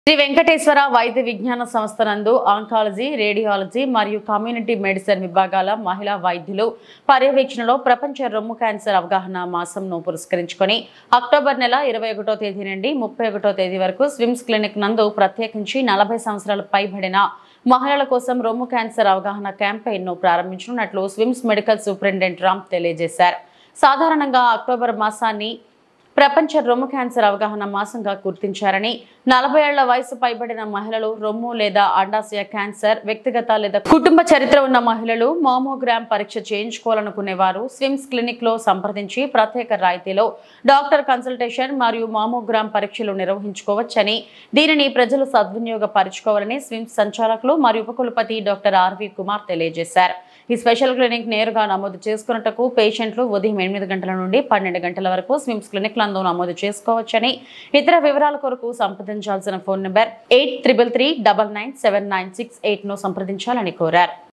శ్రీ వెంకటేశ్వర వైద్య విజ్ఞాన సంస్థ నందు ఆంకాలజీ రేడియాలజీ మరియు కమ్యూనిటీ మెడిసిన్ విభాగాల మహిళా వైద్యులు పర్యవేక్షణలో ప్రపంచ రొమ్ము క్యాన్సర్ అవగాహన మాసంను పురస్కరించుకొని అక్టోబర్ నెల ఇరవై ఒకటో తేదీ నుండి ముప్పై ఒకటో తేదీ వరకు స్విమ్స్ క్లినిక్ నందు ప్రత్యేకించి నలభై సంవత్సరాలు పైబడిన మహిళల కోసం రొమ్ము క్యాన్సర్ అవగాహన క్యాంపెయిన్ ను ప్రారంభించనున్నట్లు స్విమ్స్ మెడికల్ సూపరింటెండెంట్ రామ్ తెలియజేశారు సాధారణంగా అక్టోబర్ మాసాన్ని ప్రపంచ రొమ్ము క్యాన్సర్ అవగాహన మాసంగా గుర్తించారని నలభై ఏళ్ల వయసు పైబడిన మహిళలు రొమ్ము లేదా అండాశయ క్యాన్సర్ వ్యక్తిగత లేదా కుటుంబ చరిత్ర ఉన్న మహిళలు మామోగ్రామ్ పరీక్ష చేయించుకోవాలనుకునే వారు స్విమ్స్ క్లినిక్ లో సంప్రదించి ప్రత్యేక రాయితీలో డాక్టర్ కన్సల్టేషన్ మరియు మామోగ్రామ్ పరీక్షలు నిర్వహించుకోవచ్చని దీనిని ప్రజలు సద్వినియోగపరచుకోవాలని స్విమ్స్ సంచాలకులు మరియు ఉపకులపతి డాక్టర్ ఆర్వి కుమార్ తెలియజేశారు ఈ స్పెషల్ క్లినిక్ నేరుగా నమోదు చేసుకున్నట్టుకు పేషెంట్లు ఉదయం ఎనిమిది గంటల నుండి పన్నెండు గంటల వరకు స్విమ్స్ క్లినిక్లందు నమోదు చేసుకోవచ్చని ఇతర వివరాల కొరకు సంప్రదించాల్సిన phone number eight triple three double nine seven nine six eight ను సంప్రదించాలని కోరారు